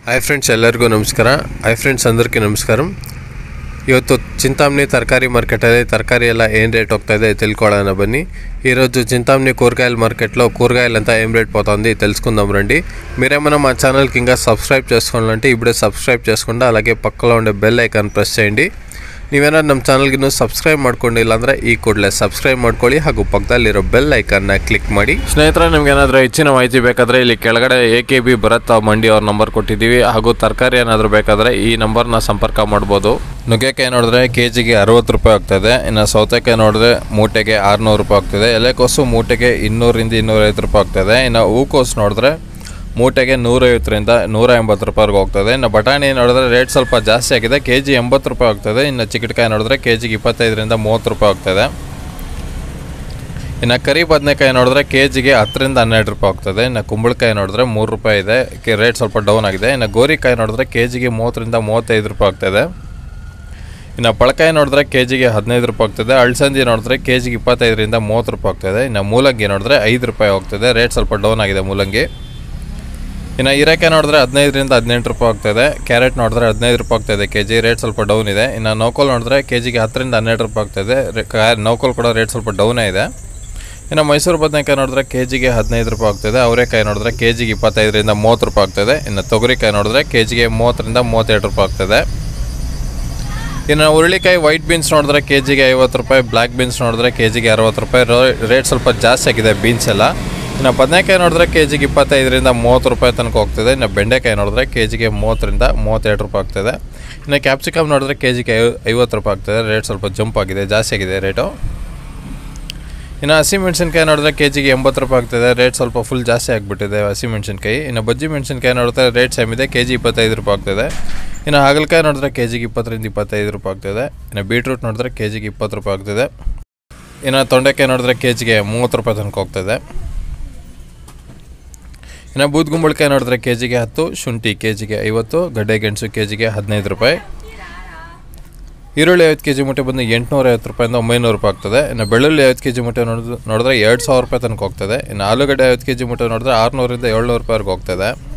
hi friends ಎಲ್ಲರಿಗೂ ನಮಸ್ಕಾರ hi friends అందరికీ ನಮಸ್ಕಾరం ಇವತ್ತು ಚಿಂತಾಮಣಿ ತರಕಾರಿ ಮಾರ್ಕೆಟಲ್ಲಿ తరకారీ ಎಲ್ಲ ಏನು రేట్ ಹೋಗ್ತಾ ಇದೆ తెలుసుకోవాలన్న బన్ని ఈరోజు చింతామణి కూరగాయల మార్కెట్లో కూరగాయలు అంతా ఏం రేట్ పోతుంది తెలుసుకుందాం రండి మీరేమైనా మా ఛానల్కి ఇంకా సబ్స్క్రైబ్ చేసుకోవాలంటే ఇప్పుడే సబ్స్క్రైబ్ చేసుకోండి అలాగే పక్కలో ఉండే బెల్ ఐకాన్ ప్రెస్ చేయండి ನೀವೇನಾದ್ರು ನಮ್ಮ ಚಾನಲ್ಗೆ ಇನ್ನೂ ಸಬ್ಸ್ಕ್ರೈಬ್ ಮಾಡ್ಕೊಂಡಿಲ್ಲ ಅಂದರೆ ಈ ಕೂಡಲೇ ಸಬ್ಸ್ಕ್ರೈಬ್ ಮಾಡ್ಕೊಳ್ಳಿ ಹಾಗೂ ಪಕ್ಕದಲ್ಲಿರೋ ಬೆಲ್ ಐಕನ್ನ ಕ್ಲಿಕ್ ಮಾಡಿ ಸ್ನೇಹಿತರೆ ನಿಮ್ಗೆ ಏನಾದರೂ ಹೆಚ್ಚಿನ ಮಾಹಿತಿ ಬೇಕಾದರೆ ಇಲ್ಲಿ ಕೆಳಗಡೆ ಎ ಕೆ ಬಿ ಭರತ್ ಮಂಡಿ ಅವ್ರ ನಂಬರ್ ಕೊಟ್ಟಿದ್ದೀವಿ ಹಾಗೂ ತರಕಾರಿ ಏನಾದರೂ ಬೇಕಾದರೆ ಈ ನಂಬರ್ನ ಸಂಪರ್ಕ ಮಾಡ್ಬೋದು ನುಗ್ಗೆಕಾಯಿ ನೋಡಿದ್ರೆ ಕೆ ಜಿಗೆ ಅರವತ್ತು ರೂಪಾಯಿ ಆಗ್ತದೆ ಇನ್ನು ಸೌತೆಕಾಯಿ ನೋಡಿದ್ರೆ ಮೂಟೆಗೆ ಆರುನೂರು ರೂಪಾಯಿ ಆಗ್ತದೆ ಎಲೆಕೋಸು ಮೂಟೆಗೆ ಇನ್ನೂರಿಂದ ಇನ್ನೂರೈವತ್ತು ರೂಪಾಯಿ ಆಗ್ತದೆ ಇನ್ನು ಹೂಕೋಸು ನೋಡಿದ್ರೆ ಮೂಟೆಗೆ ನೂರೈವತ್ತರಿಂದ ನೂರ ಎಂಬತ್ತು ರೂಪಾಯಿವರೆಗೂ ಹೋಗ್ತದೆ ಇನ್ನು ಬಟಾಣಿ ನೋಡಿದ್ರೆ ರೇಟ್ ಸ್ವಲ್ಪ ಜಾಸ್ತಿ ಆಗಿದೆ ಕೆ ಜಿ ಎಂಬತ್ತು ರೂಪಾಯಿ ಆಗ್ತದೆ ಇನ್ನು ಚಿಕ್ಕಟಕಾಯಿ ನೋಡಿದ್ರೆ ಕೆ ಜಿಗೆ ಇಪ್ಪತ್ತೈದರಿಂದ ಮೂವತ್ತು ರೂಪಾಯಿ ಆಗ್ತದೆ ಇನ್ನು ಕರಿ ಬದನೆಕಾಯಿ ನೋಡಿದ್ರೆ ಕೆ ಜಿಗೆ ಹತ್ತರಿಂದ ಹನ್ನೆರಡು ರೂಪಾಯಿ ಆಗ್ತದೆ ಇನ್ನು ಕುಂಬಳಕಾಯಿ ನೋಡಿದ್ರೆ ಮೂರು ರೂಪಾಯಿ ಇದೆ ಕೆ- ರೇಟ್ ಸ್ವಲ್ಪ ಡೌನ್ ಆಗಿದೆ ಇನ್ನು ಗೋರಿಕಾಯಿ ನೋಡಿದ್ರೆ ಕೆ ಜಿಗೆ ಮೂವತ್ತರಿಂದ ಮೂವತ್ತೈದು ರೂಪಾಯಿ ಆಗ್ತದೆ ಇನ್ನು ಪಳಕಾಯಿ ನೋಡಿದ್ರೆ ಕೆ ಜಿಗೆ ಹದಿನೈದು ರೂಪಾಯಿ ಆಗ್ತದೆ ಅಳಸಂದಿ ನೋಡಿದ್ರೆ ಕೆ ಜಿಗೆ ಇಪ್ಪತ್ತೈದರಿಂದ ಮೂವತ್ತು ರೂಪಾಯಿ ಆಗ್ತದೆ ಇನ್ನು ಮೂಲಂಗಿ ನೋಡಿದ್ರೆ ಐದು ರೂಪಾಯಿ ಹೋಗ್ತದೆ ರೇಟ್ ಸ್ವಲ್ಪ ಡೌನ್ ಆಗಿದೆ ಮೂಲಂಗಿ ಇನ್ನು ಹೀರೆಕಾಯಿ ನೋಡಿದ್ರೆ ಹದಿನೈದರಿಂದ ಹದಿನೆಂಟು ರೂಪಾಯಿ ಆಗ್ತದೆ ಕ್ಯಾರೆಟ್ ನೋಡಿದ್ರೆ ಹದಿನೈದು ರೂಪಾಯಿ ಆಗ್ತದೆ ಕೆ ಜಿ ರೇಟ್ ಸ್ವಲ್ಪ ಡೌನ್ ಇದೆ ಇನ್ನು ನೋಕೋಲ್ ನೋಡಿದ್ರೆ ಕೆ ಜಿಗೆ ಹತ್ತರಿಂದ ಹನ್ನೆರಡು ರೂಪಾಯಿ ಆಗ್ತದೆ ರೇ- ಕಾ- ನೋಕೋಲ್ ಕೂಡ ರೇಟ್ ಸ್ವಲ್ಪ ಡೌನೇ ಇದೆ ಇನ್ನು ಮೈಸೂರು ಬದನೆಕಾಯಿ ನೋಡಿದ್ರೆ ಕೆ ಜಿಗೆ ಹದಿನೈದು ರೂಪಾಯಿ ಆಗ್ತದೆ ಅವರೆಕಾಯಿ ನೋಡಿದ್ರೆ ಕೆ ಜಿಗೆ ಇಪ್ಪತ್ತೈದರಿಂದ ಮೂವತ್ತು ರೂಪಾಯಿ ಆಗ್ತದೆ ಇನ್ನು ತೊಗರಿಕಾಯಿ ನೋಡಿದ್ರೆ ಕೆ ಜಿಗೆ ಮೂವತ್ತರಿಂದ ಮೂವತ್ತೆರಡು ರೂಪಾಯಿ ಆಗ್ತದೆ ಇನ್ನು ಹುರುಳಿಕಾಯಿ ವೈಟ್ ಬೀನ್ಸ್ ನೋಡಿದ್ರೆ ಕೆ ಜಿಗೆ ಐವತ್ತು ರೂಪಾಯಿ ಬ್ಲ್ಯಾಕ್ ಬೀನ್ಸ್ ನೋಡಿದ್ರೆ ಕೆ ಜಿಗೆ ಅರವತ್ತು ರೂಪಾಯಿ ರೋ- ರೇಟ್ ಸ್ವಲ್ಪ ಜಾಸ್ತಿ ಆಗಿದೆ ಬೀನ್ಸ್ ಎಲ್ಲ ಇನ್ನು ಬದನೆಕಾಯಿ ನೋಡಿದ್ರೆ ಕೆ ಜಿಗೆ ಇಪ್ಪತ್ತೈದರಿಂದ ಮೂವತ್ತು ರೂಪಾಯಿ ತನಕ ಹೋಗ್ತದೆ ಇನ್ನು ಬೆಂಡೆಕಾಯಿ ನೋಡಿದ್ರೆ ಕೆ ಜಿಗೆ ಮೂವತ್ತರಿಂದ ಮೂವತ್ತೆರಡು ರೂಪಾಯಿ ಆಗ್ತದೆ ಇನ್ನು ಕ್ಯಾಪ್ಸಿಕಮ್ ನೋಡಿದ್ರೆ ಕೆ ಜಿಗೆ ಐವ ಐವತ್ತು ರೂಪಾಯಿ ಆಗ್ತದೆ ರೇಟ್ ಸ್ವಲ್ಪ ಜಂಪ್ ಆಗಿದೆ ಜಾಸ್ತಿ ಆಗಿದೆ ರೇಟು ಇನ್ನು ಹಸಿಮೆಣ್ಸಿನ್ಕಾಯಿ ನೋಡಿದ್ರೆ ಕೆ ಜಿಗೆ ಎಂಬತ್ತು ರೂಪಾಯಿ ಆಗ್ತದೆ ರೇಟ್ ಸ್ವಲ್ಪ ಫುಲ್ ಜಾಸ್ತಿ ಆಗಿಬಿಟ್ಟಿದೆ ಹಸಿಮೆಣ್ಸಿನ್ಕಾಯಿ ಇನ್ನು ಬಜ್ಜಿ ಮೆಣಸಿನ್ಕಾಯಿ ನೋಡಿದ್ರೆ ರೇಟ್ ಸೇಮ್ ಇದೆ ಕೆ ಜಿ ಇಪ್ಪತ್ತೈದು ರೂಪಾಯಿ ಆಗ್ತದೆ ಇನ್ನು ಹಾಗಲಕಾಯಿ ನೋಡಿದ್ರೆ ಕೆ ಜಿಗೆ ಇಪ್ಪತ್ತರಿಂದ ಇಪ್ಪತ್ತೈದು ರೂಪಾಯಿ ಆಗ್ತದೆ ಇನ್ನು ಬೀಟ್ರೂಟ್ ನೋಡಿದ್ರೆ ಕೆ ಜಿಗೆ ಇಪ್ಪತ್ತು ರೂಪಾಯಿ ಆಗ್ತದೆ ಇನ್ನು ತೊಂಡೆಕಾಯಿ ನೋಡಿದ್ರೆ ಕೆ ಜಿಗೆ ಮೂವತ್ತು ರೂಪಾಯಿ ತನಕ ಹೋಗ್ತದೆ ಇನ್ನು ಬೂದ್ಗುಂಬಳಕಾಯಿ ನೋಡಿದ್ರೆ ಕೆ ಜಿಗೆ ಹತ್ತು ಶುಂಠಿ ಕೆ ಜಿಗೆ ಐವತ್ತು ಗಡ್ಡೆ ಗೆಣಸು ಕೆ ಜಿಗೆ ಹದಿನೈದು ರೂಪಾಯಿ ಈರುಳ್ಳಿ ಐವತ್ತು ಕೆ ಜಿ ಮೂಟೆ ಬಂದು ಎಂಟುನೂರ ಐವತ್ತು ರೂಪಾಯಿಂದ ಒಂಬೈನೂರು ರೂಪಾಯಿ ಆಗ್ತದೆ ಇನ್ನು ಬೆಳ್ಳುಳ್ಳಿ ಐವತ್ತು ಕೆ ಜಿ ಮೂಟೆ ನೋಡಿದ್ರೆ ನೋಡಿದ್ರೆ ಎರಡು ಸಾವಿರ ರೂಪಾಯಿ ತನಕ ಹೋಗ್ತದೆ ಇನ್ನು ಆಲೂಗಡ್ಡೆ ಐವತ್ತು ಕೆ ಜಿ ಮೂಟೆ ನೋಡಿದ್ರೆ ಆರುನೂರಿಂದ ಏಳ್ನೂರು ರೂಪಾಯಿವರೆಗೆ ಹೋಗ್ತದೆ